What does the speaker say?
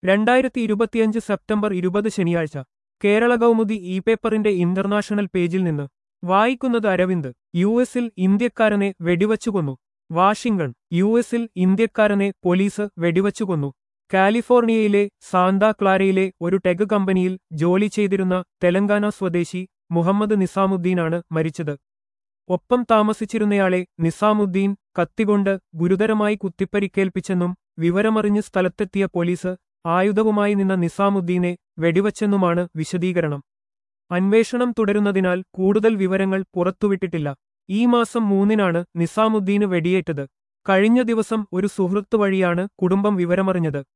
രണ്ടായിരത്തി ഇരുപത്തിയഞ്ച് സെപ്റ്റംബർ ഇരുപത് ശനിയാഴ്ച കേരള കൗമുദി ഇ പേപ്പറിന്റെ ഇന്റർനാഷണൽ പേജിൽ നിന്ന് വായിക്കുന്നത് അരവിന്ദ് യു എസിൽ ഇന്ത്യക്കാരനെ വെടിവച്ചുകൊന്നു വാഷിംഗ്ടൺ യു എസിൽ ഇന്ത്യക്കാരനെ പോലീസ് വെടിവച്ചുകൊന്നു കാലിഫോർണിയയിലെ സാന്താ ക്ലാരയിലെ ഒരു ടെക് കമ്പനിയിൽ ജോലി ചെയ്തിരുന്ന തെലങ്കാന സ്വദേശി മുഹമ്മദ് നിസാമുദ്ദീനാണ് മരിച്ചത് ഒപ്പം താമസിച്ചിരുന്നയാളെ നിസാമുദ്ദീൻ കത്തികൊണ്ട് ഗുരുതരമായി കുത്തിപ്പരിക്കേൽപ്പിച്ചെന്നും വിവരമറിഞ്ഞ് സ്ഥലത്തെത്തിയ പോലീസ് ആയുധവുമായി നിന്ന നിസാമുദ്ദീനെ വെടിവച്ചെന്നുമാണ് വിശദീകരണം അന്വേഷണം തുടരുന്നതിനാൽ കൂടുതൽ വിവരങ്ങൾ പുറത്തുവിട്ടിട്ടില്ല ഈ മാസം മൂന്നിനാണ് നിസാമുദ്ദീന് വെടിയേറ്റത് കഴിഞ്ഞ ദിവസം ഒരു സുഹൃത്ത് വഴിയാണ് കുടുംബം വിവരമറിഞ്ഞത്